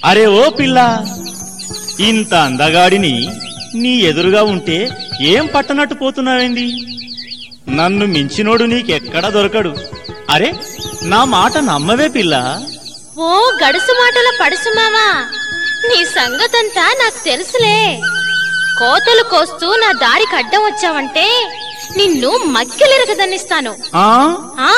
అరే ఓ పిల్ల ఇంత అందగాడిని నీ ఎదురుగా ఉంటే ఏం పట్టనట్టు పోతున్నావేంది నన్ను మించినోడు నీకెక్కడ దొరకడు అరే నా మాట నమ్మవే పిల్ల ఓ గడుసు మాటల పడుసు మావా నీ సంగతంతా నాకు తెలుసులే కోతలు కోస్తూ నా దారికి అడ్డం వచ్చావంటే నిన్ను మక్కిలిరగదన్నిస్తాను ఆ ఆ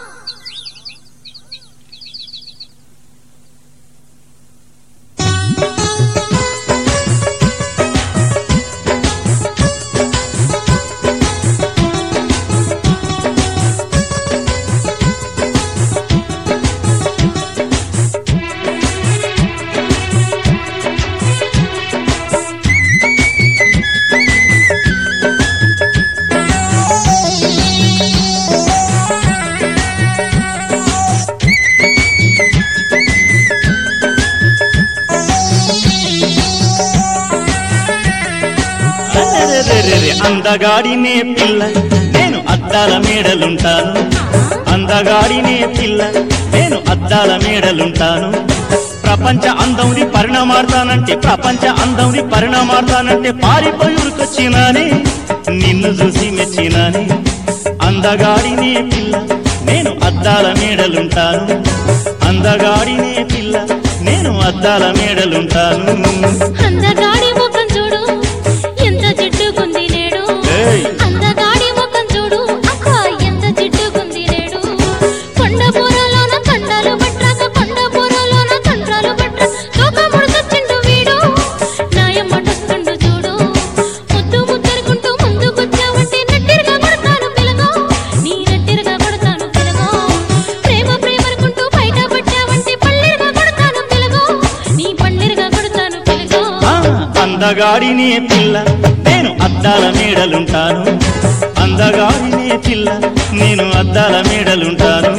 అరెరెరెరెరె, అందగాడినే పిల్ల నేను అద్దాల మేడలుంటాను అందగాడినే పిల్ల నేను అద్దాల మేడలుంటాను ప్రపంచ అందంని పరిణామాడతానంటే ప్రపంచ అందంని పరిణామాడతానంటే పారిపోయి ఉరికొచ్చినానే నిన్ను చూసి మెచ్చినానే అందగాడినే పిల్ల నేను అద్దాల మేడలుంటాను అందగాడినే పిల్ల నేను అద్దాల మేడలుంటాను అందగాడి ముఖం చూడు ఎంత జిడ్డుకుంది నేడు ఏయ్. అందగాడి ముఖం చూడు అక్క ఎంత జిడ్డుకుంది నేడు కొండ బూరలోన కండాలు పట్టాక కొండ బూరలోన కండ్రాలు పట్ట తోక ముడకొచ్చిండు వీడు నాయం మటుస్తుండు చూడు ముద్దు ముద్దరుకుంటూ ముందుకొచ్చావంటే నట్టిరుగా కొడతాను పిలగో నీ నట్టిరుగా కొడతాను పిలగో ప్రేమ ప్రేమనుకుంటూ బయట పట్టావంటే పళ్ళిరుగా కొడతాను పిలగో నీ పళ్ళిరుగా కొడతాను పిలగో ఆ, అందగాడినే పిల్ల నేను అద్దాల మేడలుంటాను అందగాడినే పిల్ల నేను అద్దాల మేడలుంటాను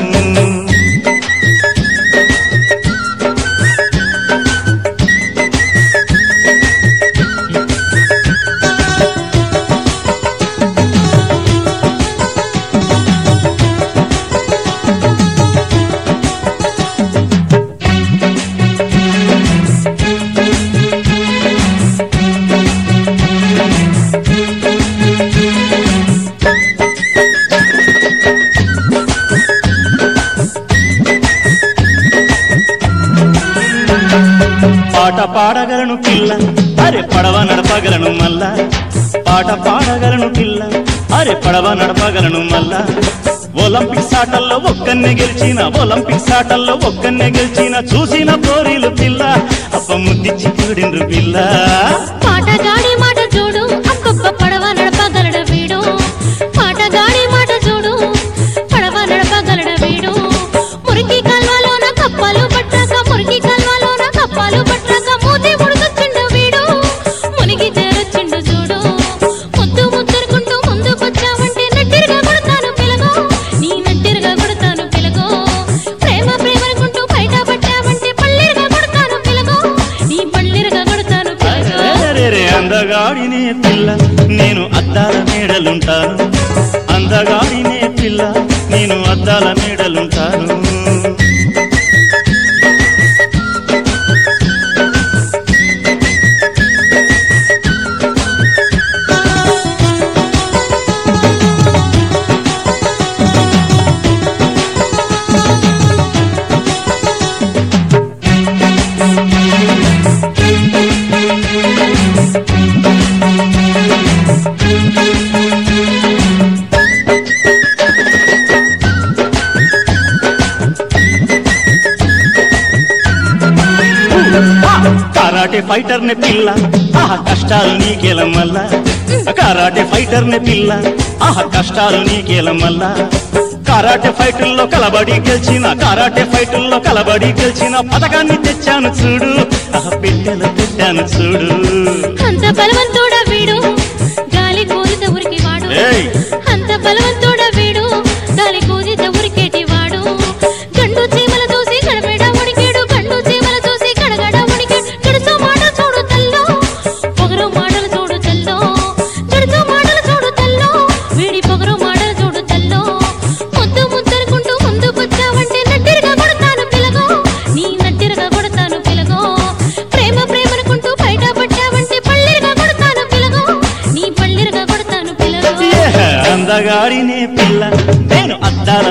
పాట పాడగలను పిల్ల అరే పడవ నడపగలను మల్లా పాట పాడగలను పిల్ల అరే పడవ నడపగలను మల్లా ఒలింపిక్స్ ఆటల్లో ఒక్కన్నే గెలిచిన ఒలింపిక్స్ ఆటల్లో ఒక్కన్నే గెలిచిన చూసిన పోరీలు పిల్ల అప్ప ముద్దిచ్చి కూడిండ్రు పిల్ల పాటగాడి మాట చూడు అక్కొక్క పడవ నడపగలడ వీడు పాటగాడి మాట చూడు పడవ నడపగలడ వీడు మురికి కల్వలోన కప్పలు పట్టాక మురికి కల్వలోన కప్పలు పట్టాక మూతి ముడుకొచ్చిండు వీడు మునిగి తేరొచ్చిండు చూడు ముద్దు ముద్దరుకుంటూ ముందుకొచ్చావంటే నట్టిరుగా కొడతాను పిలగో నీ నట్టిరుగా కొడతాను పిలగో ప్రేమ ప్రేమనుకుంటూ బయట పట్టావంటే పళ్ళిరుగా కొడతాను పిలగో నీ పళ్ళిరుగా కొడతాను పిలగో అరెరెరె, అందగాడినే పిల్ల నేను అద్దాల మేడలుంటాను అందగాడినే పిల్ల నేను అద్దాల మేడలుంటాను కరాటే ఫైటర్ నే పిల్ల ఆహా కష్టాలు నీకేలం వల్ల కరాటే ఫైటర్ నే పిల్ల ఆహా కష్టాలు నీకేలం వల్ల కరాటే ఫైటుల్లో కలబడి గెలిచిన కరాటే ఫైటుల్లో కలబడి గెలిచిన పథకాన్ని తెచ్చాను చూడు ఆహా పెట్టెలు పెట్టాను చూడు అంత బలవంతుడ వీడు గాలి కోరిత ఉరికి వాడు ఏయ్. అంత బలవంతుడ వీడు గాలి కోరిత ఉరికేటి వాడు గండు చీమల చూసి గడబెడ ఉడికేడు గండు చీమల చూసి గడగడ ఉడికేడు గడుచు మాట చూడు తల్లో పొగరు మాటలు చూడు తల్లో గడుచు మాటలు చూడు తల్లో వీడి పొగరు మాటలు చూడు తల్లో ముద్దు ముద్దరుకుంటూ ముందుకొచ్చావంటే నట్టిరుగా కొడతాను పిలగో నీ నట్టిరుగా కొడతాను పిలగో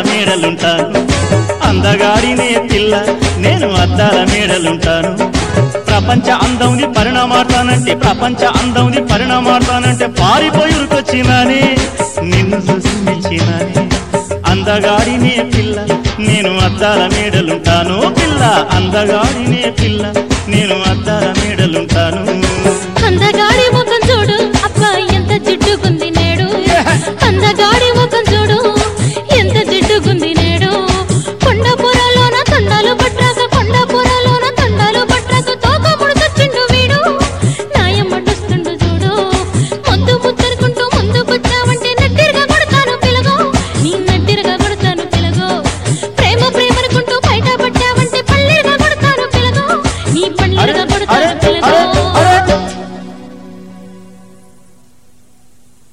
మేడలుంటాను అందగాడినే పిల్ల నేను అద్దాల మేడలుంటాను ప్రపంచ అందంది పరిణామాడతానంటే ప్రపంచ అందంది పరిణామాడతానంటే పారిపోయి ఉరికొచ్చినానే నిన్ను చూసి మెచ్చినానే అందగాడినే పిల్ల నేను అద్దాల మేడలుంటాను పిల్ల అందగాడినే పిల్ల నేను అద్దాల మేడలుంటాను అందగాడి